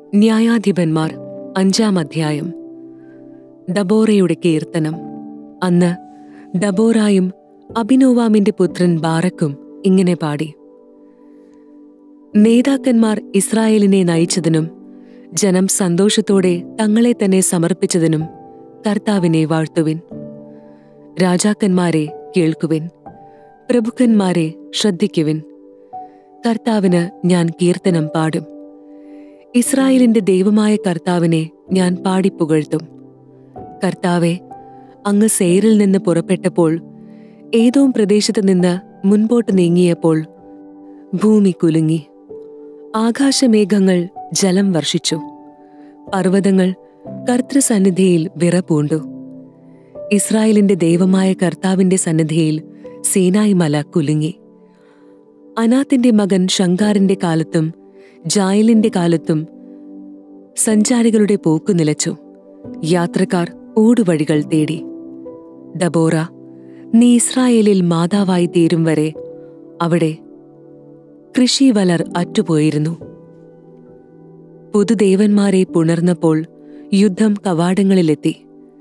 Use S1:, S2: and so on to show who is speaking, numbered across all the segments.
S1: ന്യായാധിപന്മാർ അഞ്ചാം അധ്യായം ഡബോറയുടെ കീർത്തനം അന്ന് ഡബോറായും അഭിനോവാമിന്റെ പുത്രൻ ബാറക്കും ഇങ്ങനെ പാടി നേതാക്കന്മാർ ഇസ്രായേലിനെ നയിച്ചതിനും ജനം സന്തോഷത്തോടെ തങ്ങളെ തന്നെ സമർപ്പിച്ചതിനും കർത്താവിനെ വാഴ്ത്തുവിൻ രാജാക്കന്മാരെ കേൾക്കുവിൻ പ്രഭുക്കന്മാരെ ശ്രദ്ധിക്കുവിൻ കർത്താവിന് ഞാൻ കീർത്തനം പാടും ഇസ്രായേലിന്റെ ദൈവമായ കർത്താവിനെ ഞാൻ പാടിപ്പുകഴ്ത്തും കർത്താവെ അങ്ങ് സെയറിൽ നിന്ന് പുറപ്പെട്ടപ്പോൾ ഏതോ പ്രദേശത്ത് നിന്ന് മുൻപോട്ട് നീങ്ങിയപ്പോൾ ഭൂമി കുലുങ്ങി ആകാശമേഘങ്ങൾ ജലം വർഷിച്ചു പർവ്വതങ്ങൾ കർത്തൃസന്നിധിയിൽ വിറപൂണ്ടു ഇസ്രായേലിന്റെ ദൈവമായ കർത്താവിന്റെ സന്നിധിയിൽ സീനായി മല കുലുങ്ങി അനാത്തിന്റെ മകൻ ശങ്കാറിന്റെ കാലത്തും ജായലിന്റെ കാലത്തും സഞ്ചാരികളുടെ പോക്കു നിലച്ചു യാത്രക്കാർ ഊടുവഴികൾ തേടി ഡബോറ നീ ഇസ്രായേലിൽ മാതാവായി തീരും വരെ അവിടെ കൃഷിവലർ അറ്റുപോയിരുന്നു പുതുദേവന്മാരെ പുണർന്നപ്പോൾ യുദ്ധം കവാടങ്ങളിലെത്തി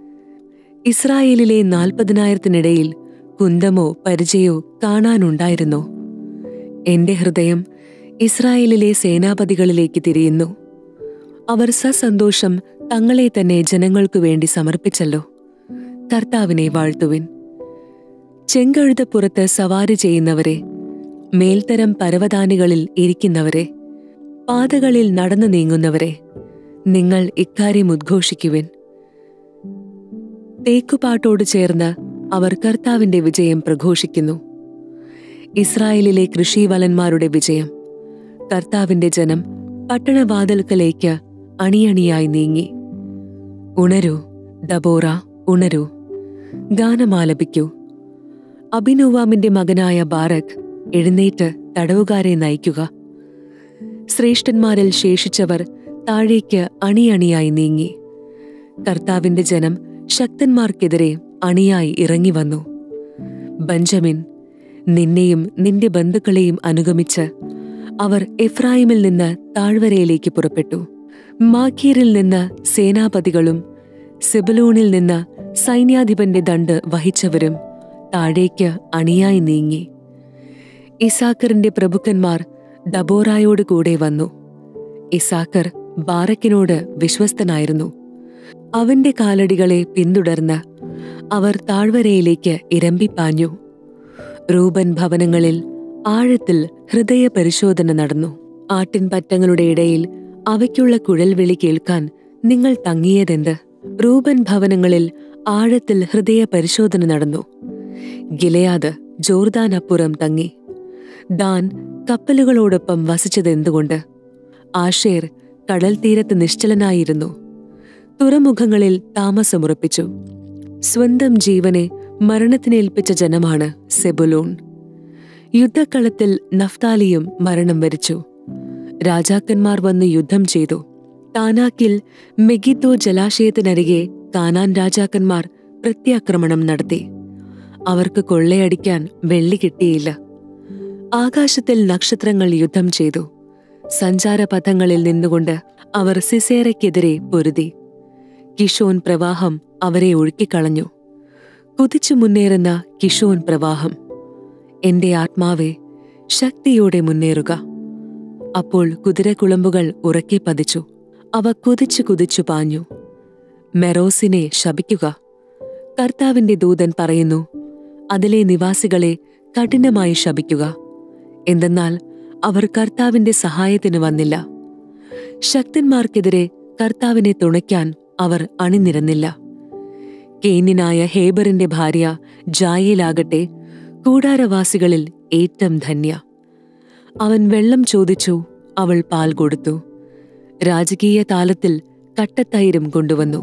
S1: ഇസ്രായേലിലെ നാൽപ്പതിനായിരത്തിനിടയിൽ കുന്തമോ പരിചയോ കാണാനുണ്ടായിരുന്നോ എന്റെ ഹൃദയം ഇസ്രായേലിലെ സേനാപതികളിലേക്ക് തിരിയുന്നു അവർ സസന്തോഷം തങ്ങളെ തന്നെ ജനങ്ങൾക്കു വേണ്ടി സമർപ്പിച്ചല്ലോ കർത്താവിനെ വാഴ്ത്തുവിൻ ചെങ്കഴുതപ്പുറത്ത് സവാരി ചെയ്യുന്നവരെ മേൽത്തരം പരവതാനികളിൽ ഇരിക്കുന്നവരെ പാതകളിൽ നടന്നു നീങ്ങുന്നവരെ നിങ്ങൾ ഇക്കാര്യം ഉദ്ഘോഷിക്കുവിൻ തേക്കുപാട്ടോട് ചേർന്ന് അവർ കർത്താവിന്റെ വിജയം പ്രഘോഷിക്കുന്നു ഇസ്രായേലിലെ കൃഷിവലന്മാരുടെ വിജയം കർത്താവിന്റെ ജനം പട്ടണവാതിൽക്കലേക്ക് അണിയണിയായി നീങ്ങി ഉണരൂ ഡബോറ ഉണരൂ ഗാനമാലപിക്കൂ അഭിനോവാമിന്റെ മകനായ ബാറക് എഴുന്നേറ്റ് തടവുകാരെ നയിക്കുക ശ്രേഷ്ഠന്മാരിൽ ശേഷിച്ചവർ താഴേക്ക് അണിയണിയായി നീങ്ങി കർത്താവിന്റെ ജനം ശക്തന്മാർക്കെതിരെ അണിയായി ഇറങ്ങി വന്നു ബഞ്ചമിൻ നിന്നെയും നിന്റെ ബന്ധുക്കളെയും അനുഗമിച്ച് അവർ എഫ്രായിമിൽ നിന്ന് താഴ്വരയിലേക്ക് പുറപ്പെട്ടു മാഖീറിൽ നിന്ന് സേനാപതികളും സിബലൂണിൽ നിന്ന് സൈന്യാധിപന്റെ ദണ്ട് വഹിച്ചവരും താഴേക്ക് അണിയായി നീങ്ങി ഇസാക്കറിന്റെ പ്രഭുക്കന്മാർ ഡബോറായോട് കൂടെ വന്നു ഇസാക്കർ ബാറക്കിനോട് വിശ്വസ്തനായിരുന്നു അവന്റെ കാലടികളെ പിന്തുടർന്ന് അവർ താഴ്വരയിലേക്ക് ഇരമ്പിപ്പാഞ്ഞു റൂബൻ ഭവനങ്ങളിൽ ആഴത്തിൽ ഹൃദയ പരിശോധന നടന്നു ആട്ടിൻപറ്റങ്ങളുടെ ഇടയിൽ അവയ്ക്കുള്ള കുഴൽവിളി കേൾക്കാൻ നിങ്ങൾ തങ്ങിയതെന്ത് റൂബൻ ഭവനങ്ങളിൽ ആഴത്തിൽ ഹൃദയ പരിശോധന നടന്നു ഗിലയാദ് ജോർദാനപ്പുറം തങ്ങി ദാൻ കപ്പലുകളോടൊപ്പം വസിച്ചതെന്തുകൊണ്ട് ആഷേർ കടൽ തീരത്ത് നിശ്ചലനായിരുന്നു തുറമുഖങ്ങളിൽ താമസമുറപ്പിച്ചു സ്വന്തം ജീവനെ മരണത്തിനേൽപ്പിച്ച ജനമാണ് സെബുലൂൺ യുദ്ധക്കളത്തിൽ നഫ്താലിയും മരണം വരിച്ചു രാജാക്കന്മാർ വന്ന് യുദ്ധം ചെയ്തു താനാക്കിൽ മെഗിത്തോ ജലാശയത്തിനരികെ കാനാൻ രാജാക്കന്മാർ പ്രത്യാക്രമണം നടത്തി അവർക്ക് കൊള്ളയടിക്കാൻ വെള്ളി കിട്ടിയില്ല ആകാശത്തിൽ നക്ഷത്രങ്ങൾ യുദ്ധം ചെയ്തു സഞ്ചാരപഥങ്ങളിൽ നിന്നുകൊണ്ട് അവർ സിസേറയ്ക്കെതിരെ പൊരുതി കിഷോൻ പ്രവാഹം അവരെ ഒഴുക്കിക്കളഞ്ഞു കുതിച്ചു മുന്നേറുന്ന കിഷോൻ പ്രവാഹം എന്റെ ആത്മാവെ ശക്തിയോടെ മുന്നേറുക അപ്പോൾ കുതിരക്കുളമ്പുകൾ ഉറക്കെ പതിച്ചു അവ കുതിച്ചു കുതിച്ചു പാഞ്ഞു മെറോസിനെ ശപിക്കുക കർത്താവിന്റെ ദൂതൻ പറയുന്നു അതിലെ നിവാസികളെ കഠിനമായി ശപിക്കുക എന്തെന്നാൽ അവർ കർത്താവിന്റെ സഹായത്തിന് വന്നില്ല ശക്തന്മാർക്കെതിരെ കർത്താവിനെ തുണയ്ക്കാൻ അവർ അണിനിരന്നില്ല കേന്യനായ ഹേബറിന്റെ ഭാര്യ ജായേലാകട്ടെ കൂടാരവാസികളിൽ ഏറ്റവും ധന്യ അവൻ വെള്ളം ചോദിച്ചു അവൾ പാൽ കൊടുത്തു രാജകീയ താലത്തിൽ കട്ടത്തൈരും കൊണ്ടുവന്നു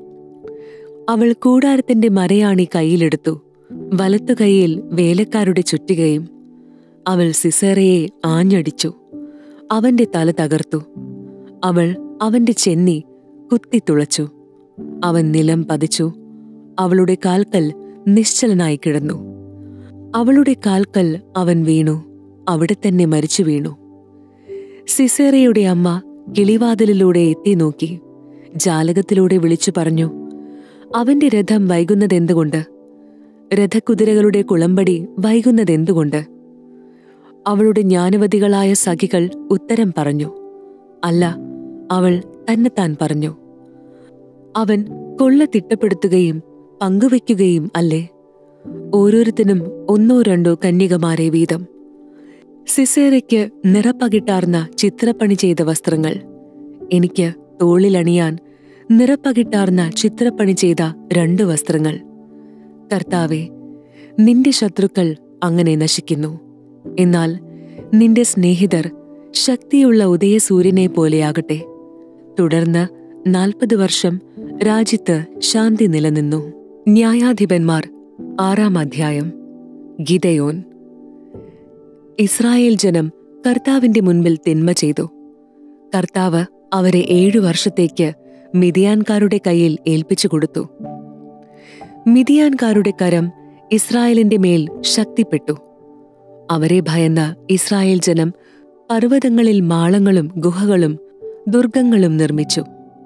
S1: അവൾ കൂടാരത്തിന്റെ മരയാണി കയ്യിലെടുത്തു വലത്തു കൈയിൽ വേലക്കാരുടെ ചുറ്റികയും അവൾ സിസേറയെ ആഞ്ഞടിച്ചു അവന്റെ തല തകർത്തു അവൾ അവന്റെ ചെന്നി കുത്തിത്തുളച്ചു അവൻ നിലം പതിച്ചു അവളുടെ കാൽക്കൽ നിശ്ചലനായി കിടന്നു അവളുടെ കാൽക്കൽ അവൻ വീണു അവിടെ തന്നെ മരിച്ചു വീണു സിസേറയുടെ അമ്മ കിളിവാതിലിലൂടെ എത്തി നോക്കി ജാലകത്തിലൂടെ വിളിച്ചു പറഞ്ഞു അവന്റെ രഥം വൈകുന്നതെന്തുകൊണ്ട് രഥകുതിരകളുടെ കുളമ്പടി വൈകുന്നതെന്തുകൊണ്ട് അവളുടെ ജ്ഞാനവതികളായ സഖികൾ ഉത്തരം പറഞ്ഞു അല്ല അവൾ തന്നെത്താൻ പറഞ്ഞു അവൻ കൊള്ള തിട്ടപ്പെടുത്തുകയും പങ്കുവയ്ക്കുകയും അല്ലേ ഓരോരുത്തനും ഒന്നോ രണ്ടോ കന്യകമാരെ വീതം സിസേറയ്ക്ക് നിറപ്പകിട്ടാർന്ന ചിത്രപ്പണി ചെയ്ത വസ്ത്രങ്ങൾ എനിക്ക് തോളിലണിയാൻ നിറപ്പകിട്ടാർന്ന ചിത്രപ്പണി ചെയ്ത രണ്ട് വസ്ത്രങ്ങൾ കർത്താവെ നിന്റെ ശത്രുക്കൾ അങ്ങനെ നശിക്കുന്നു എന്നാൽ നിന്റെ സ്നേഹിതർ ശക്തിയുള്ള ഉദയസൂര്യനെ പോലെയാകട്ടെ തുടർന്ന് നാൽപ്പത് വർഷം രാജ്യത്ത് ശാന്തി നിലനിന്നു ന്യായാധിപന്മാർ ആറാം അധ്യായം ഗിതയോൻ ഇസ്രായേൽ ജനം കർത്താവിന്റെ മുൻപിൽ തിന്മ ചെയ്തു കർത്താവ് അവരെ ഏഴു വർഷത്തേക്ക് മിതിയാൻകാരുടെ കയ്യിൽ ഏൽപ്പിച്ചു കൊടുത്തു മിതിയാൻകാരുടെ കരം ഇസ്രായേലിന്റെ മേൽ ശക്തിപ്പെട്ടു അവരെ ഭയന്ന ഇസ്രായേൽ ജനം പർവ്വതങ്ങളിൽ മാളങ്ങളും ഗുഹകളും ദുർഗങ്ങളും നിർമ്മിച്ചു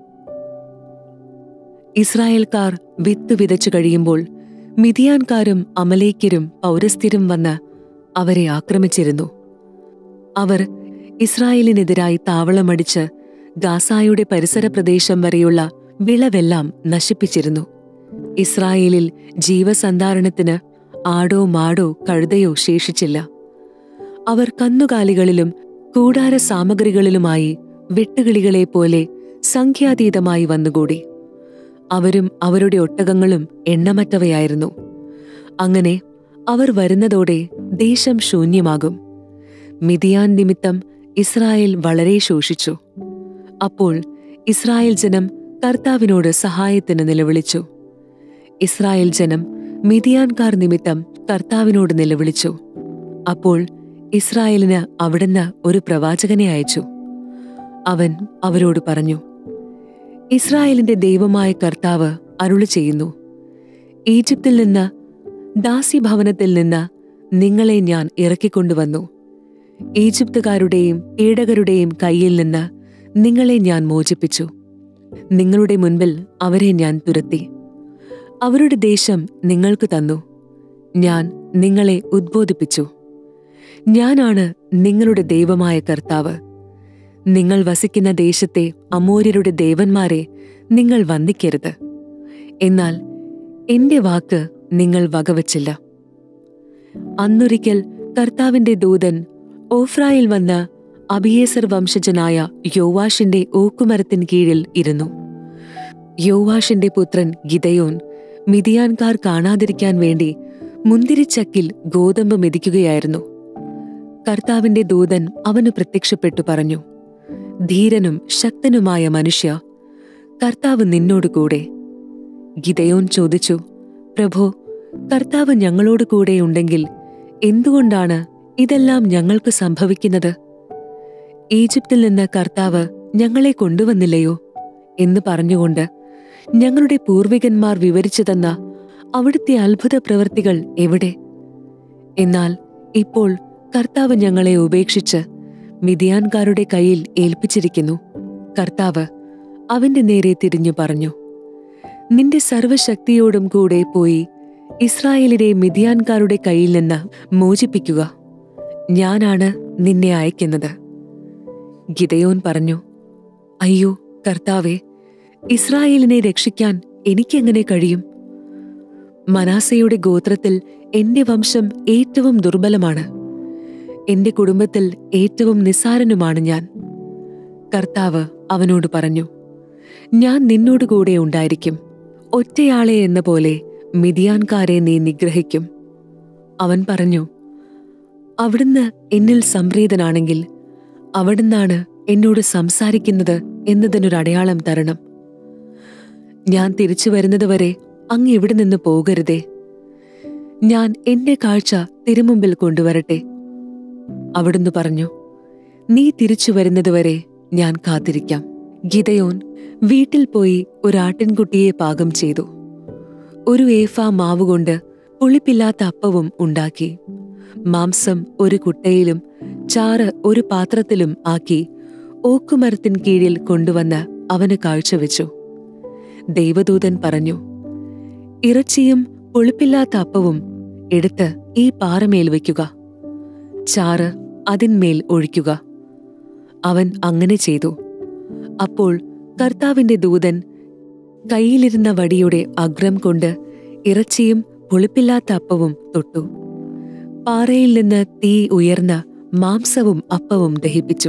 S1: ഇസ്രായേൽക്കാർ വിത്ത് വിതച്ചു കഴിയുമ്പോൾ മിതിയാൻകാരും അമലേക്കരും പൗരസ്ഥിരും വന്ന് അവരെ ആക്രമിച്ചിരുന്നു അവർ ഇസ്രായേലിനെതിരായി താവളമടിച്ച് ഗാസായുടെ പരിസര പ്രദേശം വരെയുള്ള വിളവെല്ലാം നശിപ്പിച്ചിരുന്നു ഇസ്രായേലിൽ ജീവസന്ധാരണത്തിന് ആടോ മാടോ കഴുതയോ ശേഷിച്ചില്ല അവർ കന്നുകാലികളിലും കൂടാര സാമഗ്രികളിലുമായി വെട്ടുകിളികളെ പോലെ സംഖ്യാതീതമായി വന്നുകൂടി അവരും അവരുടെ ഒട്ടകങ്ങളും എണ്ണമറ്റവയായിരുന്നു അങ്ങനെ അവർ വരുന്നതോടെ ദേശം ശൂന്യമാകും മിതിയാൻ നിമിത്തം ഇസ്രായേൽ വളരെ ശോഷിച്ചു അപ്പോൾ ഇസ്രായേൽ ജനം കർത്താവിനോട് സഹായത്തിന് നിലവിളിച്ചു ഇസ്രായേൽ ജനം മിതിയാൻകാർ നിമിത്തം കർത്താവിനോട് നിലവിളിച്ചു അപ്പോൾ ഇസ്രായേലിന് അവിടുന്ന് ഒരു പ്രവാചകനെ അയച്ചു അവൻ അവരോട് പറഞ്ഞു ഇസ്രായേലിന്റെ ദൈവമായ കർത്താവ് അരുളി ചെയ്യുന്നു ഈജിപ്തിൽ നിന്ന് ദാസിഭവനത്തിൽ നിന്ന് നിങ്ങളെ ഞാൻ ഇറക്കിക്കൊണ്ടുവന്നു ഈജിപ്തുകാരുടെയും പീഡകരുടെയും കയ്യിൽ നിന്ന് നിങ്ങളെ ഞാൻ മോചിപ്പിച്ചു നിങ്ങളുടെ മുൻപിൽ അവരെ ഞാൻ തുരത്തി അവരുടെ ദേശം നിങ്ങൾക്ക് തന്നു ഞാൻ നിങ്ങളെ ഉദ്ബോധിപ്പിച്ചു ഞാനാണ് നിങ്ങളുടെ ദൈവമായ കർത്താവ് നിങ്ങൾ വസിക്കുന്ന ദേശത്തെ അമൂര്യരുടെ ദേവന്മാരെ നിങ്ങൾ വന്ദിക്കരുത് എന്നാൽ എന്റെ വാക്ക് നിങ്ങൾ വകവച്ചില്ല അന്നൊരിക്കൽ കർത്താവിന്റെ ദൂതൻ ഓഫ്രായിൽ വന്ന് അബിയേസർ വംശജനായ യോവാഷിന്റെ ഓക്കുമരത്തിന് കീഴിൽ ഇരുന്നു യോവാഷിന്റെ പുത്രൻ ഗിതയോൻ മിതിയാൻകാർ കാണാതിരിക്കാൻ വേണ്ടി മുന്തിരിച്ചക്കിൽ ഗോതമ്പ് മെതിക്കുകയായിരുന്നു കർത്താവിന്റെ ദൂതൻ അവന് പ്രത്യക്ഷപ്പെട്ടു പറഞ്ഞു ധീരനും ശക്തനുമായ മനുഷ്യ കർത്താവ് നിന്നോട് കൂടെ ഗിതയോൻ ചോദിച്ചു പ്രഭോ കർത്താവ് ഞങ്ങളോട് കൂടെയുണ്ടെങ്കിൽ എന്തുകൊണ്ടാണ് ഇതെല്ലാം ഞങ്ങൾക്ക് സംഭവിക്കുന്നത് ഈജിപ്തിൽ നിന്ന് കർത്താവ് ഞങ്ങളെ കൊണ്ടുവന്നില്ലയോ എന്ന് പറഞ്ഞുകൊണ്ട് ഞങ്ങളുടെ പൂർവികന്മാർ വിവരിച്ചു തന്ന അവിടുത്തെ അത്ഭുത പ്രവൃത്തികൾ എവിടെ എന്നാൽ ഇപ്പോൾ കർത്താവ് ഞങ്ങളെ ഉപേക്ഷിച്ച് മിതിയാൻകാരുടെ കയ്യിൽ ഏൽപ്പിച്ചിരിക്കുന്നു കർത്താവ് അവന്റെ നേരെ തിരിഞ്ഞു പറഞ്ഞു നിന്റെ സർവശക്തിയോടും കൂടെ പോയി ഇസ്രായേലിനെ മിതിയാൻകാരുടെ കയ്യിൽ നിന്ന് മോചിപ്പിക്കുക ഞാനാണ് നിന്നെ അയക്കുന്നത് ഗിതയോൻ പറഞ്ഞു അയ്യോ കർത്താവെ ഇസ്രായേലിനെ രക്ഷിക്കാൻ എനിക്കെങ്ങനെ കഴിയും മനാസയുടെ ഗോത്രത്തിൽ എന്റെ വംശം ഏറ്റവും ദുർബലമാണ് എന്റെ കുടുംബത്തിൽ ഏറ്റവും നിസ്സാരനുമാണ് ഞാൻ കർത്താവ് അവനോട് പറഞ്ഞു ഞാൻ നിന്നോട് കൂടെ ഉണ്ടായിരിക്കും ഒറ്റയാളെ എന്ന പോലെ മിതിയാൻകാരെ നീ നിഗ്രഹിക്കും അവൻ പറഞ്ഞു അവിടുന്ന് എന്നിൽ സംപ്രീതനാണെങ്കിൽ അവിടുന്നാണ് എന്നോട് സംസാരിക്കുന്നത് എന്നതിനൊരു അടയാളം തരണം ഞാൻ തിരിച്ചു വരുന്നതുവരെ അങ്ങ് ഇവിടെ നിന്ന് പോകരുതേ ഞാൻ എന്റെ കാഴ്ച തിരുമുമ്പിൽ കൊണ്ടുവരട്ടെ അവിടുന്ന് പറഞ്ഞു നീ തിരിച്ചു വരുന്നതുവരെ ഞാൻ കാത്തിരിക്കാം ഗിതയോൻ വീട്ടിൽ പോയി ഒരാട്ടിൻകുട്ടിയെ പാകം ചെയ്തു ഒരു ഏഫ മാവുകൊണ്ട് പുളിപ്പില്ലാത്ത അപ്പവും ഉണ്ടാക്കി മാംസം ഒരു കുട്ടയിലും ചാറ് ഒരു പാത്രത്തിലും ആക്കി ഓക്കുമരത്തിൻ കീഴിൽ കൊണ്ടുവന്ന് അവന് കാഴ്ചവെച്ചു ദൈവദൂതൻ പറഞ്ഞു ഇറച്ചിയും പുളിപ്പില്ലാത്ത അപ്പവും എടുത്ത് ഈ പാറമേൽ വയ്ക്കുക ചാറ് അതിന്മേൽ ഒഴിക്കുക അവൻ അങ്ങനെ ചെയ്തു അപ്പോൾ കർത്താവിന്റെ ദൂതൻ കയ്യിലിരുന്ന വടിയുടെ അഗ്രം കൊണ്ട് ഇറച്ചിയും പുളിപ്പില്ലാത്ത അപ്പവും തൊട്ടു പാറയിൽ നിന്ന് തീ ഉയർന്ന മാംസവും അപ്പവും ദഹിപ്പിച്ചു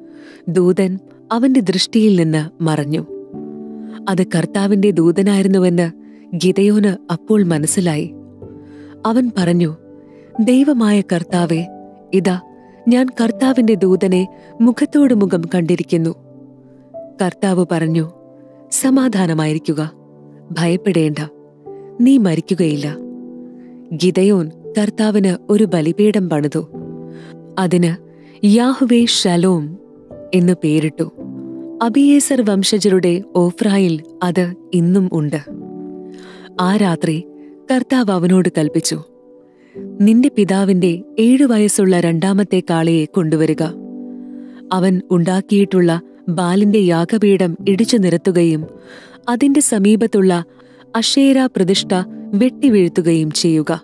S1: ദൂതൻ അവന്റെ ദൃഷ്ടിയിൽ നിന്ന് മറഞ്ഞു അത് കർത്താവിന്റെ ദൂതനായിരുന്നുവെന്ന് ഗിതയോന് അപ്പോൾ മനസ്സിലായി അവൻ പറഞ്ഞു ദൈവമായ കർത്താവെ ഇതാ ഞാൻ കർത്താവിന്റെ ദൂതനെ മുഖത്തോട് മുഖം കണ്ടിരിക്കുന്നു കർത്താവ് പറഞ്ഞു സമാധാനമായിരിക്കുക ഭയപ്പെടേണ്ട നീ മരിക്കുകയില്ല ഗിതയോൻ കർത്താവിന് ഒരു ബലിപീഠം പണിതു അതിന് യാഹുവേ ഷലോം എന്നു പേരിട്ടു അബിയേസർ വംശജരുടെ ഓഫ്രായിൽ അത് ഇന്നും ഉണ്ട് ആ രാത്രി കർത്താവ് അവനോട് കൽപ്പിച്ചു നിന്റെ പിതാവിന്റെ ഏഴു വയസ്സുള്ള രണ്ടാമത്തെ കാളയെ കൊണ്ടുവരിക അവൻ ഉണ്ടാക്കിയിട്ടുള്ള ബാലിന്റെ യാഗപീഠം ഇടിച്ചു നിരത്തുകയും അതിന്റെ സമീപത്തുള്ള അഷേര പ്രതിഷ്ഠ വെട്ടിവീഴ്ത്തുകയും ചെയ്യുക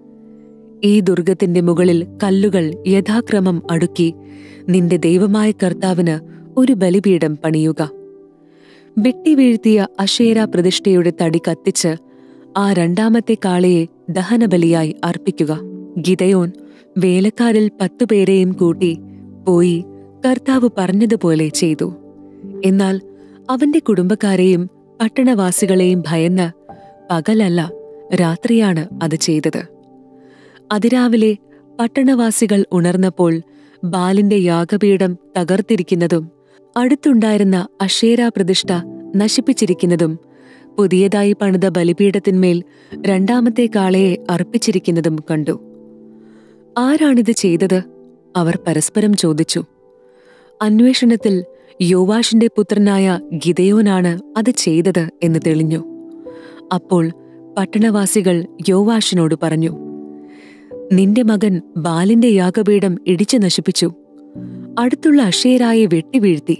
S1: ഈ ദുർഗത്തിന്റെ മുകളിൽ കല്ലുകൾ യഥാക്രമം അടുക്കി നിന്റെ ദൈവമായ കർത്താവിന് ഒരു ബലിപീഠം പണിയുക വെട്ടിവീഴ്ത്തിയ അഷേര പ്രതിഷ്ഠയുടെ തടി കത്തിച്ച് ആ രണ്ടാമത്തെ കാളയെ ദഹനബലിയായി അർപ്പിക്കുക ഗിതയോൻ വേലക്കാരിൽ പത്തുപേരെയും കൂട്ടി പോയി കർത്താവ് പറഞ്ഞതുപോലെ ചെയ്തു എന്നാൽ അവന്റെ കുടുംബക്കാരെയും പട്ടണവാസികളെയും ഭയന്ന് പകലല്ല രാത്രിയാണ് അത് ചെയ്തത് അതിരാവിലെ പട്ടണവാസികൾ ഉണർന്നപ്പോൾ ബാലിന്റെ യാഗപീഠം തകർത്തിരിക്കുന്നതും അടുത്തുണ്ടായിരുന്ന അഷേര പ്രതിഷ്ഠ നശിപ്പിച്ചിരിക്കുന്നതും പുതിയതായി പണിത ബലിപീഠത്തിന്മേൽ രണ്ടാമത്തെ കാളയെ അർപ്പിച്ചിരിക്കുന്നതും കണ്ടു ആരാണിത് ചെയ്തത് അവർ പരസ്പരം ചോദിച്ചു അന്വേഷണത്തിൽ യോവാഷിന്റെ പുത്രനായ ഗിതയോനാണ് അത് ചെയ്തത് എന്ന് തെളിഞ്ഞു അപ്പോൾ പട്ടണവാസികൾ യോവാഷിനോട് പറഞ്ഞു നിന്റെ മകൻ ബാലിന്റെ യാഗപീഠം ഇടിച്ചു നശിപ്പിച്ചു അടുത്തുള്ള അക്ഷയരായെ വെട്ടിവീഴ്ത്തി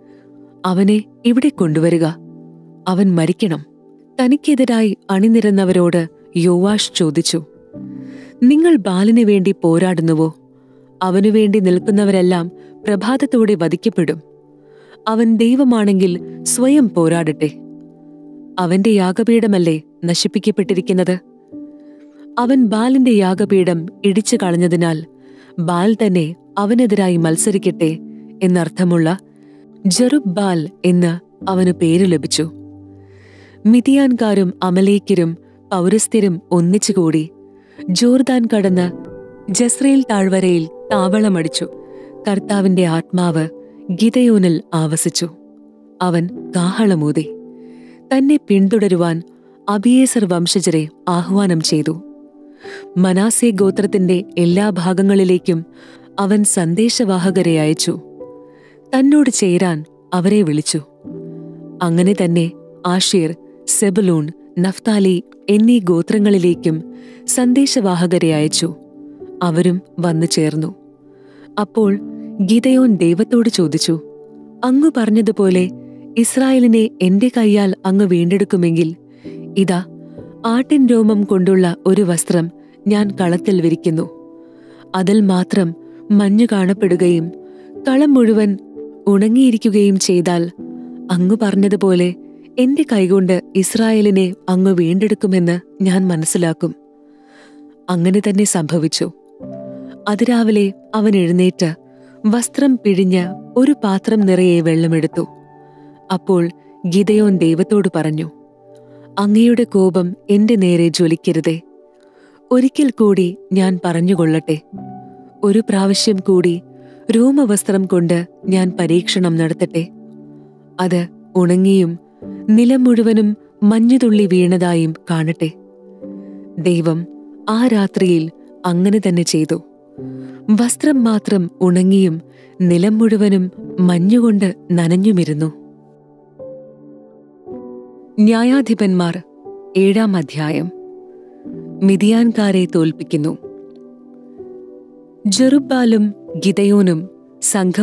S1: അവനെ ഇവിടെ കൊണ്ടുവരിക അവൻ മരിക്കണം തനിക്കെതിരായി അണിനിരന്നവരോട് യോവാഷ് ചോദിച്ചു നിങ്ങൾ ബാലിനു വേണ്ടി പോരാടുന്നുവോ അവനുവേണ്ടി നിൽക്കുന്നവരെല്ലാം പ്രഭാതത്തോടെ വധിക്കപ്പെടും അവൻ ദൈവമാണെങ്കിൽ സ്വയം പോരാടട്ടെ അവന്റെ യാഗപീഠമല്ലേ നശിപ്പിക്കപ്പെട്ടിരിക്കുന്നത് അവൻ ബാലിന്റെ യാഗപീഠം ഇടിച്ചു കളഞ്ഞതിനാൽ ബാൽ തന്നെ അവനെതിരായി മത്സരിക്കട്ടെ എന്നർത്ഥമുള്ള ജറുബ് ബാൽ എന്ന് അവന് പേര് ലഭിച്ചു മിതിയാൻകാരും അമലേക്കരും പൗരസ്ഥരും ഒന്നിച്ചുകൂടി ജോർദാൻ കടന്ന് ജസ്രേൽ താഴ്വരയിൽ താവളമടിച്ചു കർത്താവിന്റെ ആത്മാവ് ഗിതയോനിൽ ആവസിച്ചു അവൻ കാഹളമൂതി തന്നെ പിന്തുടരുവാൻ അബിയേസർ വംശജരെ ആഹ്വാനം ചെയ്തു മനാസെ ഗോത്രത്തിന്റെ എല്ലാ ഭാഗങ്ങളിലേക്കും അവൻ സന്ദേശവാഹകരെ അയച്ചു തന്നോട് ചേരാൻ അവരെ വിളിച്ചു അങ്ങനെ തന്നെ ആഷീർ സെബലൂൺ നഫ്താലി എന്നീ ഗോത്രങ്ങളിലേക്കും സന്ദേശവാഹകരെ അയച്ചു അവരും വന്നു ചേർന്നു അപ്പോൾ ഗീതയോൻ ദൈവത്തോട് ചോദിച്ചു അങ്ങ് പറഞ്ഞതുപോലെ ഇസ്രായേലിനെ എന്റെ കൈയാൽ അങ്ങ് വീണ്ടെടുക്കുമെങ്കിൽ ഇതാ ആട്ടിൻ രോമം കൊണ്ടുള്ള ഒരു വസ്ത്രം ഞാൻ കളത്തിൽ വിരിക്കുന്നു അതിൽ മാത്രം മഞ്ഞു കാണപ്പെടുകയും കളം മുഴുവൻ ഉണങ്ങിയിരിക്കുകയും ചെയ്താൽ അങ്ങ് പറഞ്ഞതുപോലെ എന്റെ കൈകൊണ്ട് ഇസ്രായേലിനെ അങ്ങ് വീണ്ടെടുക്കുമെന്ന് ഞാൻ മനസ്സിലാക്കും അങ്ങനെ തന്നെ സംഭവിച്ചു അതിരാവിലെ അവൻ എഴുന്നേറ്റ് വസ്ത്രം പിഴിഞ്ഞ് ഒരു പാത്രം നിറയെ വെള്ളമെടുത്തു അപ്പോൾ ഗിതയോൻ ദൈവത്തോട് പറഞ്ഞു അങ്ങയുടെ കോപം എന്റെ നേരെ ജ്വലിക്കരുതേ ഒരിക്കൽ കൂടി ഞാൻ പറഞ്ഞുകൊള്ളട്ടെ ഒരു പ്രാവശ്യം കൂടി രോമവസ്ത്രം കൊണ്ട് ഞാൻ പരീക്ഷണം നടത്തട്ടെ അത് ഉണങ്ങിയും നിലം മുഴുവനും മഞ്ഞുതുള്ളി വീണതായും കാണട്ടെ ദൈവം ആ രാത്രിയിൽ അങ്ങനെ തന്നെ ചെയ്തു വസ്ത്രം മാത്രം ഉണങ്ങിയും നിലം മുഴുവനും മഞ്ഞുകൊണ്ട് നനഞ്ഞുമിരുന്നു ന്യായാധിപന്മാർ ഏഴാം അധ്യായം മിതിയാൻകാരെ തോൽപ്പിക്കുന്നു ജെറുബാലും ഗിതയോനും സംഘവും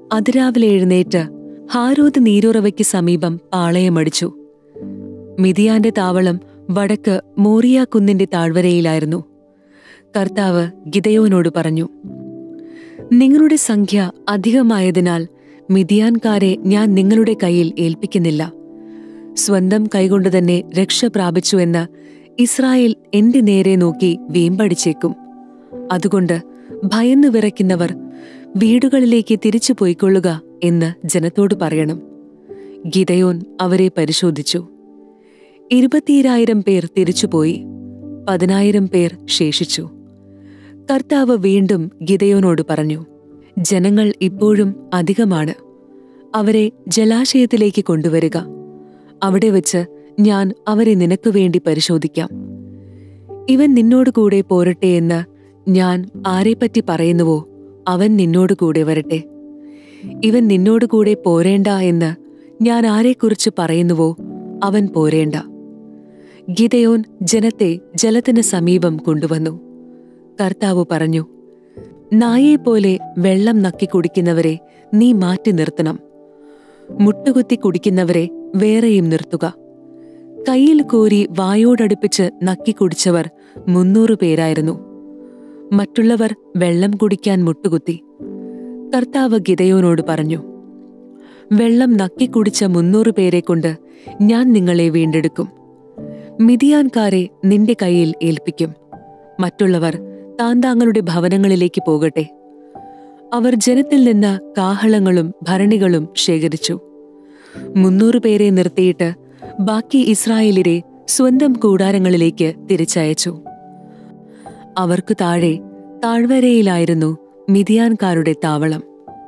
S1: അതിരാവിലെ എഴുന്നേറ്റ് ഹാരോദ് നീരുറവയ്ക്ക് സമീപം പാളയമടിച്ചു മിതിയാന്റെ താവളം വടക്ക് മോറിയ കുന്നിന്റെ താഴ്വരയിലായിരുന്നു കർത്താവ് ഗിദയോനോട് പറഞ്ഞു നിങ്ങളുടെ സംഖ്യ അധികമായതിനാൽ മിതിയാൻകാരെ ഞാൻ നിങ്ങളുടെ കയ്യിൽ ഏൽപ്പിക്കുന്നില്ല സ്വന്തം കൈകൊണ്ട് തന്നെ രക്ഷ പ്രാപിച്ചുവെന്ന് ഇസ്രായേൽ എന്റെ നേരെ നോക്കി വീമ്പടിച്ചേക്കും അതുകൊണ്ട് ഭയന്നു വിറയ്ക്കുന്നവർ വീടുകളിലേക്ക് തിരിച്ചു പോയിക്കൊള്ളുക എന്ന് ജനത്തോട് പറയണം ഗിതയോൻ അവരെ പരിശോധിച്ചു ഇരുപത്തിയിരായിരം പേർ തിരിച്ചുപോയി പതിനായിരം പേർ ശേഷിച്ചു കർത്താവ് വീണ്ടും ഗിതയോനോട് പറഞ്ഞു ജനങ്ങൾ ഇപ്പോഴും അധികമാണ് അവരെ ജലാശയത്തിലേക്ക് കൊണ്ടുവരിക അവിടെ വെച്ച് ഞാൻ അവരെ നിനക്കു വേണ്ടി പരിശോധിക്കാം ഇവൻ നിന്നോട് കൂടെ പോരട്ടെ എന്ന് ഞാൻ ആരെപ്പറ്റി പറയുന്നുവോ അവൻ നിന്നോട് കൂടെ വരട്ടെ ഇവൻ നിന്നോട് കൂടെ പോരേണ്ട എന്ന് ഞാൻ ആരെക്കുറിച്ച് പറയുന്നുവോ അവൻ പോരേണ്ട ഗിതയോൻ ജനത്തെ ജലത്തിന് സമീപം കൊണ്ടുവന്നു കർത്താവ് പറഞ്ഞു നായെപ്പോലെ വെള്ളം നക്കി കുടിക്കുന്നവരെ നീ മാറ്റി നിർത്തണം മുട്ടുകുത്തി കുടിക്കുന്നവരെ വേറെയും നിർത്തുക കയ്യിൽ കോരി വായോടടുപ്പിച്ച് നക്കി കുടിച്ചവർ മുന്നൂറ് പേരായിരുന്നു മറ്റുള്ളവർ വെള്ളം കുടിക്കാൻ മുട്ടുകുത്തി കർത്താവ് ഗിതയോനോട് പറഞ്ഞു വെള്ളം നക്കി കുടിച്ച മുന്നൂറ് പേരെ കൊണ്ട് ഞാൻ നിങ്ങളെ വീണ്ടെടുക്കും മിതിയാൻകാരെ നിന്റെ കയ്യിൽ ഏൽപ്പിക്കും മറ്റുള്ളവർ താന്താങ്ങളുടെ ഭവനങ്ങളിലേക്ക് പോകട്ടെ അവർ ജനത്തിൽ നിന്ന് കാഹളങ്ങളും ഭരണികളും ശേഖരിച്ചു മുന്നൂറ് പേരെ നിർത്തിയിട്ട് ബാക്കി ഇസ്രായേലിരെ സ്വന്തം കൂടാരങ്ങളിലേക്ക് തിരിച്ചയച്ചു അവർക്കു താഴെ താഴ്വരയിലായിരുന്നു മിതിയാൻകാരുടെ താവളം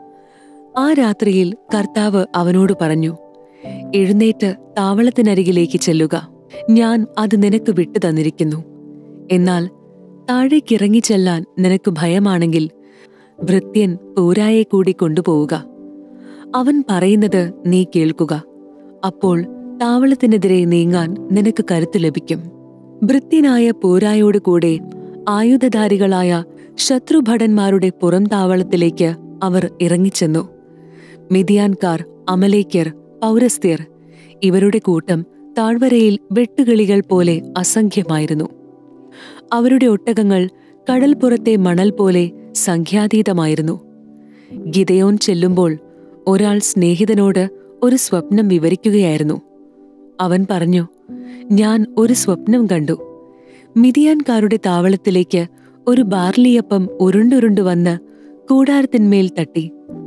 S1: ആ രാത്രിയിൽ കർത്താവ് അവനോട് പറഞ്ഞു എഴുന്നേറ്റ് താവളത്തിനരികിലേക്ക് ചെല്ലുക ഞാൻ അത് നിനക്ക് വിട്ടു തന്നിരിക്കുന്നു എന്നാൽ താഴേക്കിറങ്ങി ചെല്ലാൻ നിനക്ക് ഭയമാണെങ്കിൽ ഭൃത്യൻ പൂരായെ കൂടി കൊണ്ടുപോവുക അവൻ പറയുന്നത് നീ കേൾക്കുക അപ്പോൾ താവളത്തിനെതിരെ നീങ്ങാൻ നിനക്ക് കരുത്തു ലഭിക്കും ഭൃത്യനായ പൂരായോട് കൂടെ ആയുധധാരികളായ ശത്രുഭടന്മാരുടെ പുറം താവളത്തിലേക്ക് അവർ ഇറങ്ങിച്ചെന്നു മിതിയാൻകാർ അമലേക്കർ പൗരസ്ത്യർ ഇവരുടെ കൂട്ടം താഴ്വരയിൽ വെട്ടുകിളികൾ പോലെ അസംഖ്യമായിരുന്നു അവരുടെ ഒട്ടകങ്ങൾ കടൽപ്പുറത്തെ മണൽ പോലെ സംഖ്യാതീതമായിരുന്നു ഗിതയോൻ ചെല്ലുമ്പോൾ ഒരാൾ സ്നേഹിതനോട് ഒരു സ്വപ്നം വിവരിക്കുകയായിരുന്നു അവൻ പറഞ്ഞു ഞാൻ ഒരു സ്വപ്നം കണ്ടു മിതിയാൻകാരുടെ താവളത്തിലേക്ക് ഒരു ബാർലിയപ്പം ഉരുണ്ടുരുണ്ടു വന്ന് കൂടാരത്തിന്മേൽ തട്ടി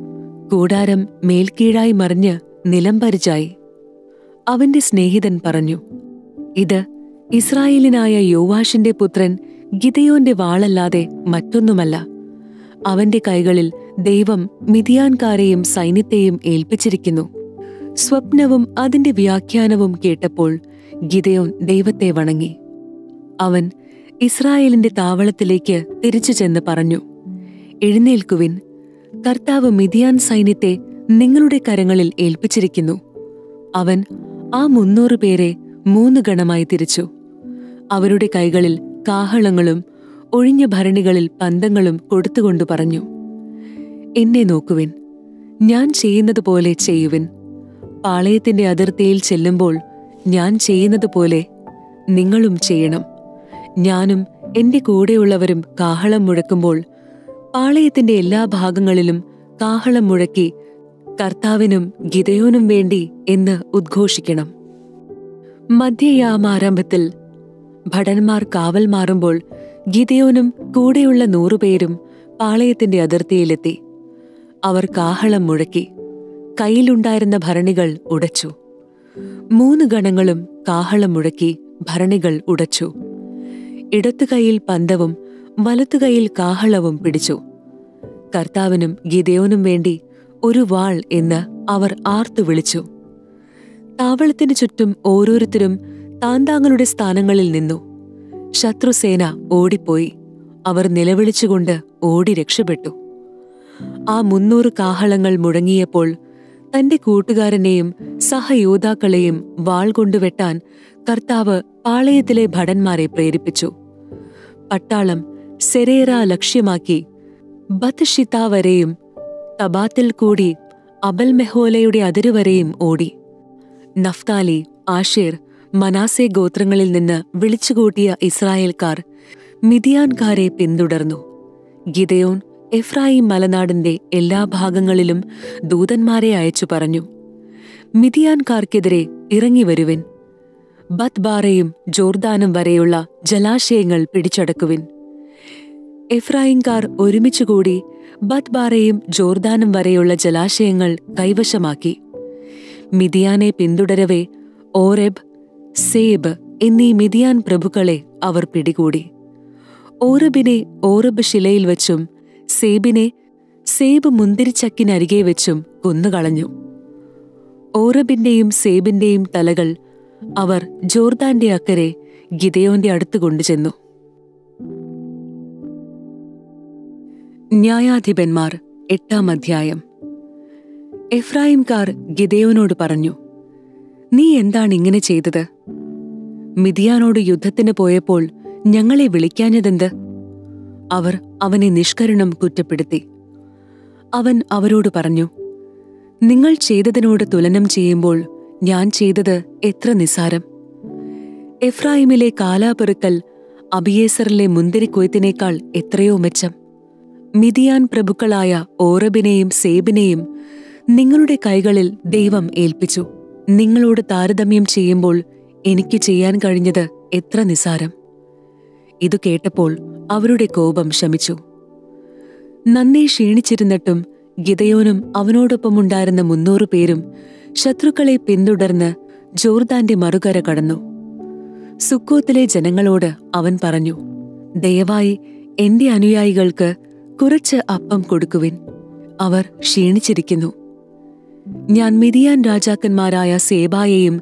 S1: കൂടാരം മേൽക്കീഴായി മറിഞ്ഞ് നിലംപരിച്ചായി അവന്റെ സ്നേഹിതൻ പറഞ്ഞു ഇത് ഇസ്രായേലിനായ യോവാഷിന്റെ പുത്രൻ ഗിതയോന്റെ വാളല്ലാതെ മറ്റൊന്നുമല്ല അവന്റെ കൈകളിൽ ദൈവം മിതിയാൻകാരെയും സൈന്യത്തെയും ഏൽപ്പിച്ചിരിക്കുന്നു സ്വപ്നവും അതിന്റെ വ്യാഖ്യാനവും കേട്ടപ്പോൾ ഗിതയോൻ ദൈവത്തെ വണങ്ങി അവൻ ഇസ്രായേലിന്റെ താവളത്തിലേക്ക് തിരിച്ചു ചെന്ന് പറഞ്ഞു എഴുന്നേൽക്കുവിൻ കർത്താവ് മിതിയാൻ സൈന്യത്തെ നിങ്ങളുടെ കരങ്ങളിൽ ഏൽപ്പിച്ചിരിക്കുന്നു അവൻ ആ മുന്നൂറ് പേരെ മൂന്ന് ഗണമായി തിരിച്ചു അവരുടെ കൈകളിൽ കാഹളങ്ങളും ഒഴിഞ്ഞ ഭരണികളിൽ പന്തങ്ങളും കൊടുത്തുകൊണ്ട് പറഞ്ഞു എന്നെ നോക്കുവിൻ ഞാൻ ചെയ്യുന്നത് പോലെ ചെയ്യുവിൻ പാളയത്തിന്റെ അതിർത്തിയിൽ ചെല്ലുമ്പോൾ ഞാൻ ചെയ്യുന്നത് പോലെ നിങ്ങളും ചെയ്യണം ഞാനും എന്റെ കൂടെയുള്ളവരും കാഹളം മുഴക്കുമ്പോൾ പാളയത്തിന്റെ എല്ലാ ഭാഗങ്ങളിലും കാഹളം മുഴക്കി കർത്താവിനും ഗിതയോനും വേണ്ടി എന്ന് ഉദ്ഘോഷിക്കണം മധ്യയാമാരംഭത്തിൽ ഭടന്മാർ കാവൽ മാറുമ്പോൾ ഗിതയോനും കൂടെയുള്ള നൂറുപേരും പാളയത്തിന്റെ അതിർത്തിയിലെത്തി അവർ കാഹളം മുഴക്കി കയ്യിലുണ്ടായിരുന്ന ഭരണികൾ ഉടച്ചു മൂന്ന് ഗണങ്ങളും കാഹളം മുഴക്കി ഭരണികൾ ഉടച്ചു ഇടത്തു കൈയിൽ പന്തവും വലത്തു കൈയിൽ കാഹളവും പിടിച്ചു കർത്താവിനും ഗിതയോനും വേണ്ടി ഒരു വാൾ എന്ന് അവർ ആർത്തു വിളിച്ചു താവളത്തിനു ചുറ്റും ഓരോരുത്തരും താന്താങ്ങളുടെ സ്ഥാനങ്ങളിൽ നിന്നു ശത്രുസേന ഓടിപ്പോയി അവർ നിലവിളിച്ചുകൊണ്ട് ഓടി രക്ഷപ്പെട്ടു ആ മുന്നൂറ് കാഹളങ്ങൾ മുഴങ്ങിയപ്പോൾ തന്റെ കൂട്ടുകാരനെയും സഹയോദ്ധാക്കളെയും വാൾ കൊണ്ടുവെട്ടാൻ കർത്താവ് പാളയത്തിലെ ഭടന്മാരെ പ്രേരിപ്പിച്ചു പട്ടാളം സെരേറ ലക്ഷ്യമാക്കി ബത്ഷിത്ത വരെയും തബാത്തിൽ കൂടി അബൽ മെഹോലയുടെ അതിരുവരെയും ഓടി നഫ്താലി ആഷേർ മനാസെ ഗോത്രങ്ങളിൽ നിന്ന് വിളിച്ചുകൂട്ടിയ ഇസ്രായേൽക്കാർ മിതിയാൻകാരെ പിന്തുടർന്നു ഗിദയോൻ എഫ്രായിം മലനാടിന്റെ എല്ലാ ഭാഗങ്ങളിലും ദൂതന്മാരെ അയച്ചു പറഞ്ഞു മിതിയാൻകാർക്കെതിരെ ഇറങ്ങിവരുവിൻ ബത്ബാറയും ജോർദാനും വരെയുള്ള ജലാശയങ്ങൾ പിടിച്ചടക്കുവിൻ എഫ്രായിംകാർ ഒരുമിച്ചുകൂടി ബത്ബാറയും ജോർദാനും വരെയുള്ള ജലാശയങ്ങൾ കൈവശമാക്കി മിതിയാനെ പിന്തുടരവെ ഓരെബ് സേബ് എന്നീ മിതിയാൻ പ്രഭുക്കളെ അവർ പിടികൂടി ഓറബിനെ ഓറബ് ശിലയിൽ വച്ചും സേബിനെ സേബ് മുന്തിരിച്ചക്കിനരികെ വെച്ചും കൊന്നുകളഞ്ഞു ഓറബിന്റെയും സേബിന്റെയും തലകൾ അവർ ജോർദാന്റെ അക്കരെ ഗിദയോന്റെ അടുത്ത് കൊണ്ടുചെന്നു ന്യായാധിപന്മാർ എട്ടാം അധ്യായം എഫ്രായിംകാർ ഗിദയോനോട് പറഞ്ഞു നീ എന്താണ് ഇങ്ങനെ ചെയ്തത് മിതിയാനോട് യുദ്ധത്തിന് പോയപ്പോൾ ഞങ്ങളെ വിളിക്കാഞ്ഞതെന്ത് അവർ അവനെ നിഷ്കരുണം കുറ്റപ്പെടുത്തി അവൻ അവരോട് പറഞ്ഞു നിങ്ങൾ ചെയ്തതിനോട് തുലനം ചെയ്യുമ്പോൾ ഞാൻ ചെയ്തത് എത്ര നിസാരം എഫ്രായിമിലെ കാലാപെറുക്കൽ അബിയേസറിലെ മുന്തിരിക്കൊയ്ത്തിനേക്കാൾ എത്രയോ മെച്ചം മിതിയാൻ പ്രഭുക്കളായ ഓറബിനെയും സേബിനെയും നിങ്ങളുടെ കൈകളിൽ ദൈവം ഏൽപ്പിച്ചു നിങ്ങളോട് താരതമ്യം ചെയ്യുമ്പോൾ എനിക്ക് ചെയ്യാൻ കഴിഞ്ഞത് എത്ര നിസാരം ഇതു കേട്ടപ്പോൾ അവരുടെ കോപം ശമിച്ചു നന്നേ ക്ഷീണിച്ചിരുന്നിട്ടും ഗിതയോനും അവനോടൊപ്പമുണ്ടായിരുന്ന മുന്നൂറ് പേരും ശത്രുക്കളെ പിന്തുടർന്ന് ജോർദാന്റെ മറുകര കടന്നു സുക്കോത്തിലെ ജനങ്ങളോട് അവൻ പറഞ്ഞു ദയവായി എന്റെ അനുയായികൾക്ക് കുറച്ച് അപ്പം കൊടുക്കുവിൻ അവർ ക്ഷീണിച്ചിരിക്കുന്നു ഞാൻ മിതിയാൻ രാജാക്കന്മാരായ സേബായെയും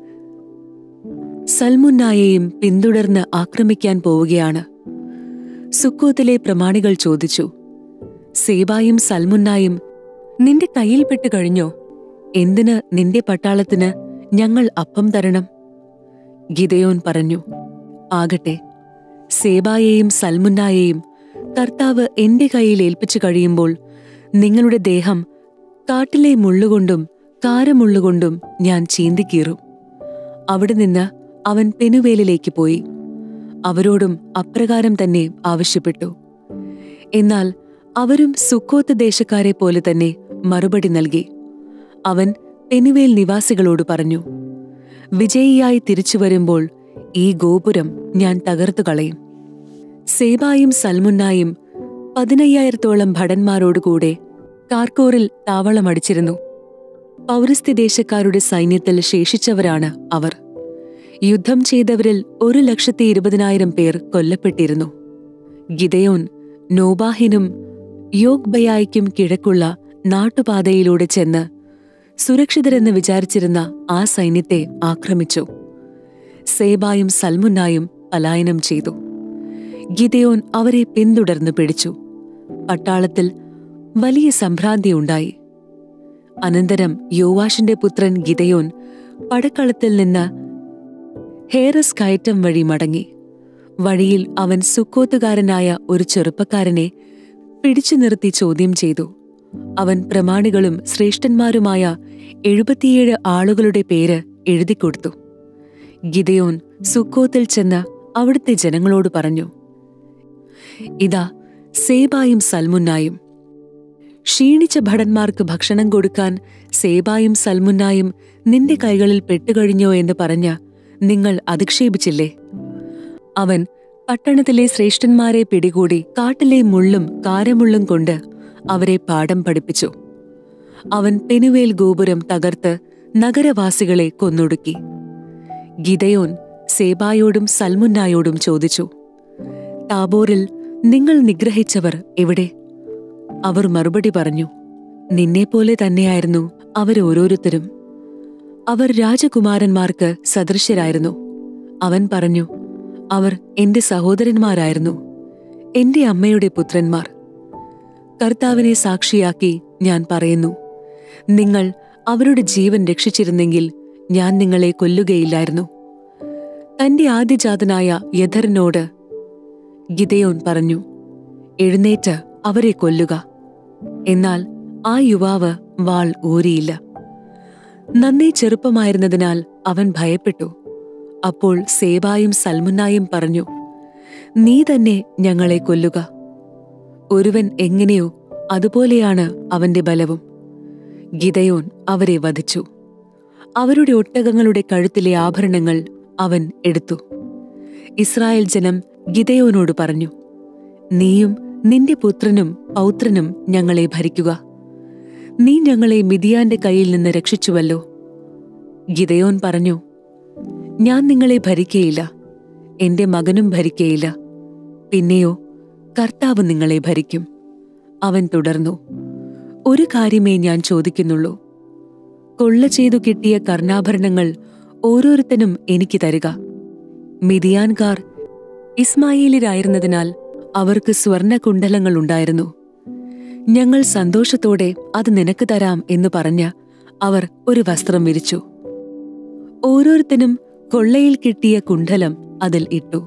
S1: സൽമുന്നായെയും പിന്തുടർന്ന് ആക്രമിക്കാൻ പോവുകയാണ് സുക്കോത്തിലെ പ്രമാണികൾ ചോദിച്ചു സേബായും സൽമുന്നായും നിന്റെ കയ്യിൽപ്പെട്ട് കഴിഞ്ഞോ എന്തിന് നിന്റെ പട്ടാളത്തിന് ഞങ്ങൾ അപ്പം തരണം ഗിദയോൻ പറഞ്ഞു ആകട്ടെ സേബായെയും സൽമുന്നായെയും കർത്താവ് എന്റെ കയ്യിൽ ഏൽപ്പിച്ചു കഴിയുമ്പോൾ നിങ്ങളുടെ ദേഹം കാട്ടിലെ മുള്ളുകൊണ്ടും കാരമുള്ളുകൊണ്ടും ഞാൻ ചീന്തിക്കീറും അവിടെ നിന്ന് അവൻ പെനുവേലിലേക്ക് പോയി അവരോടും അപ്രകാരം തന്നെ ആവശ്യപ്പെട്ടു എന്നാൽ അവരും സുക്കോത്ത് ദേശക്കാരെ പോലെ തന്നെ മറുപടി നൽകി അവൻ പെനുവേൽ നിവാസികളോട് പറഞ്ഞു വിജയിയായി തിരിച്ചു വരുമ്പോൾ ഈ ഗോപുരം ഞാൻ തകർത്തു കളയും സേബായും സൽമുന്നായും പതിനയ്യായിരത്തോളം ഭടന്മാരോടുകൂടെ കാർക്കോറിൽ താവളമടിച്ചിരുന്നു പൗരസ്ത്യ ദേശക്കാരുടെ സൈന്യത്തിൽ ശേഷിച്ചവരാണ് അവർ യുദ്ധം ചെയ്തവരിൽ ഒരു ലക്ഷത്തി ഇരുപതിനായിരം പേർ കൊല്ലപ്പെട്ടിരുന്നു ഗിദയോൻ നോബാഹിനും യോഗ്ബയായ്ക്കും കിഴക്കുള്ള നാട്ടുപാതയിലൂടെ ചെന്ന് സുരക്ഷിതരെന്ന് വിചാരിച്ചിരുന്ന ആ സൈന്യത്തെ ആക്രമിച്ചു സേബായും സൽമുന്നായും പലായനം ചെയ്തു ഗിദയോൻ അവരെ പിന്തുടർന്ന് പിടിച്ചു പട്ടാളത്തിൽ വലിയ സംഭ്രാന്തിയുണ്ടായി അനന്തരം യോവാഷിന്റെ പുത്രൻ ഗിദയോൻ പടക്കളത്തിൽ നിന്ന് ഹേറസ് കയറ്റം വഴി മടങ്ങി വഴിയിൽ അവൻ സുക്കോത്തുകാരനായ ഒരു ചെറുപ്പക്കാരനെ പിടിച്ചു നിർത്തി ചോദ്യം ചെയ്തു അവൻ പ്രമാണികളും ശ്രേഷ്ഠന്മാരുമായ എഴുപത്തിയേഴ് ആളുകളുടെ പേര് എഴുതിക്കൊടുത്തു ഗിദയോൻ സുക്കോത്തിൽ ചെന്ന് അവിടുത്തെ ജനങ്ങളോട് പറഞ്ഞു ഇതാ സേബായും സൽമുന്നായും ക്ഷീണിച്ച ഭടന്മാർക്ക് ഭക്ഷണം കൊടുക്കാൻ സേബായും സൽമുന്നായും നിന്റെ കൈകളിൽ പെട്ടുകഴിഞ്ഞോ എന്ന് പറഞ്ഞ് നിങ്ങൾ അധിക്ഷേപിച്ചില്ലേ അവൻ പട്ടണത്തിലെ ശ്രേഷ്ഠന്മാരെ പിടികൂടി കാട്ടിലെ മുള്ളും കാരമുള്ളും കൊണ്ട് അവരെ പാഠം പഠിപ്പിച്ചു അവൻ പെനുവേൽ ഗോപുരം തകർത്ത് നഗരവാസികളെ കൊന്നൊടുക്കി ഗിദയോൻ സേബായോടും സൽമുന്നായോടും ചോദിച്ചു താബോറിൽ നിങ്ങൾ നിഗ്രഹിച്ചവർ എവിടെ അവർ മറുപടി പറഞ്ഞു നിന്നെപ്പോലെ തന്നെയായിരുന്നു അവരോരോരുത്തരും അവർ രാജകുമാരന്മാർക്ക് സദൃശ്യരായിരുന്നു അവൻ പറഞ്ഞു അവർ എന്റെ സഹോദരന്മാരായിരുന്നു എന്റെ അമ്മയുടെ പുത്രന്മാർ കർത്താവിനെ സാക്ഷിയാക്കി ഞാൻ പറയുന്നു നിങ്ങൾ അവരുടെ ജീവൻ രക്ഷിച്ചിരുന്നെങ്കിൽ ഞാൻ നിങ്ങളെ കൊല്ലുകയില്ലായിരുന്നു തന്റെ ആദ്യജാതനായ യഥറിനോട് ഗിദയോൻ പറഞ്ഞു എഴുന്നേറ്റ് അവരെ കൊല്ലുക എന്നാൽ ആ യുവാവ് വാൾ ഊരിയില്ല നന്നേ ചെറുപ്പമായിരുന്നതിനാൽ അവൻ ഭയപ്പെട്ടു അപ്പോൾ സേബായും സൽമുന്നായും പറഞ്ഞു നീ തന്നെ ഞങ്ങളെ കൊല്ലുക ഒരുവൻ എങ്ങനെയോ അതുപോലെയാണ് അവന്റെ ബലവും ഗിതയോൻ അവരെ വധിച്ചു അവരുടെ ഒട്ടകങ്ങളുടെ കഴുത്തിലെ ആഭരണങ്ങൾ അവൻ എടുത്തു ഇസ്രായേൽ ജനം ഗിതയോനോട് പറഞ്ഞു നീയും നിന്റെ പുത്രനും പൗത്രനും ഞങ്ങളെ ഭരിക്കുക നീ ഞങ്ങളെ മിതിയാന്റെ കയ്യിൽ നിന്ന് രക്ഷിച്ചുവല്ലോ ഗിതയോൻ പറഞ്ഞു ഞാൻ നിങ്ങളെ ഭരിക്കയില്ല എന്റെ മകനും ഭരിക്കയില്ല പിന്നെയോ കർത്താവ് നിങ്ങളെ ഭരിക്കും അവൻ തുടർന്നു ഒരു കാര്യമേ ഞാൻ ചോദിക്കുന്നുള്ളൂ കൊള്ള ചെയ്തു കിട്ടിയ കർണാഭരണങ്ങൾ ഓരോരുത്തനും എനിക്ക് തരിക മിതിയാൻകാർ ഇസ്മായിലിരായിരുന്നതിനാൽ അവർക്ക് സ്വർണ്ണ കുണ്ഡലങ്ങൾ ഉണ്ടായിരുന്നു ഞങ്ങൾ സന്തോഷത്തോടെ അത് നിനക്ക് തരാം എന്ന് പറഞ്ഞ് അവർ ഒരു വസ്ത്രം വിരിച്ചു ഓരോരുത്തനും കൊള്ളയിൽ കിട്ടിയ കുണ്ഡലം അതിൽ ഇട്ടു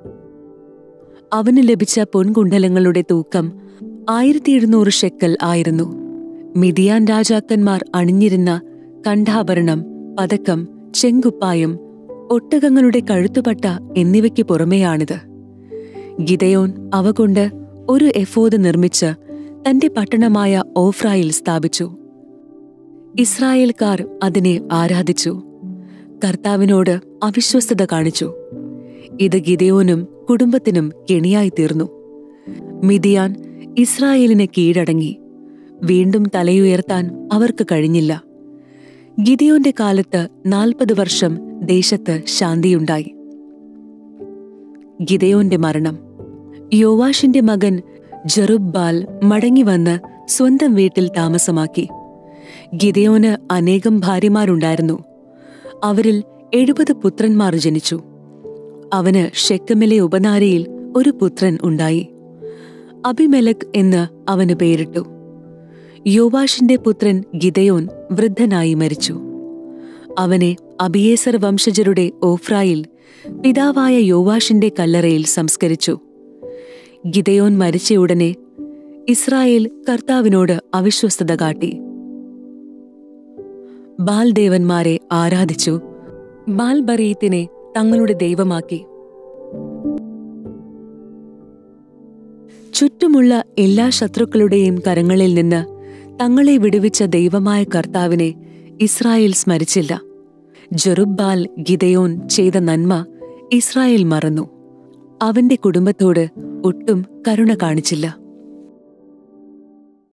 S1: അവന് ലഭിച്ച പൊൻകുണ്ഡലങ്ങളുടെ തൂക്കം ആയിരത്തി എഴുന്നൂറ് ഷെക്കൽ ആയിരുന്നു മിതിയാൻ രാജാക്കന്മാർ അണിഞ്ഞിരുന്ന കണ്ഠാഭരണം പതക്കം ചെങ്കുപ്പായം ഒട്ടകങ്ങളുടെ കഴുത്തുപട്ട എന്നിവയ്ക്ക് പുറമെയാണിത് ഗിതയോൻ അവ കൊണ്ട് ഒരു എഫോദ് നിർമ്മിച്ച് തന്റെ പട്ടണമായ ഓഫ്രായിൽ സ്ഥാപിച്ചു ഇസ്രായേൽക്കാർ അതിനെ ആരാധിച്ചു കർത്താവിനോട് അവിശ്വസ്തത കാണിച്ചു ഇത് ഗിതയോനും കുടുംബത്തിനും കെണിയായി തീർന്നു മിതിയാൻ ഇസ്രായേലിന് കീഴടങ്ങി വീണ്ടും തലയുയർത്താൻ അവർക്ക് കഴിഞ്ഞില്ല ഗിദിയോന്റെ കാലത്ത് നാൽപ്പത് വർഷം ദേശത്ത് ശാന്തിയുണ്ടായി ഗിദയോന്റെ മരണം യോവാഷിന്റെ മകൻ ജറുബ്ബാൽ മടങ്ങിവന്ന് സ്വന്തം വീട്ടിൽ താമസമാക്കി ഗിദയോന് അനേകം ഭാര്യമാരുണ്ടായിരുന്നു അവരിൽ എഴുപത് പുത്രന്മാർ ജനിച്ചു അവന് ഷെക്കമിലെ ഉപനാരയിൽ ഒരു പുത്രൻ ഉണ്ടായി അബിമെലക് എന്ന് അവന് പേരിട്ടു യോവാഷിന്റെ പുത്രൻ ഗിദയോൻ വൃദ്ധനായി മരിച്ചു അവനെ അബിയേസർ വംശജരുടെ ഓഫ്രായിൽ പിതാവായ യോവാഷിന്റെ കല്ലറയിൽ സംസ്കരിച്ചു ഗിദയോൻ മരിച്ചയുടനെ ഇസ്രായേൽ കർത്താവിനോട് അവിശ്വസ്തത കാട്ടി ബാൽദേവന്മാരെ ആരാധിച്ചു ബാൽബറീത്തിനെ തങ്ങളുടെ ദൈവമാക്കി ചുറ്റുമുള്ള എല്ലാ ശത്രുക്കളുടെയും കരങ്ങളിൽ നിന്ന് തങ്ങളെ വിടുവിച്ച ദൈവമായ കർത്താവിനെ ഇസ്രായേൽ സ്മരിച്ചില്ല ജെറുബ്ബാൽ ഗിദയോൻ ചെയ്ത നന്മ ഇസ്രായേൽ മറന്നു അവന്റെ കുടുംബത്തോട് ഒട്ടും കരുണ കാണിച്ചില്ല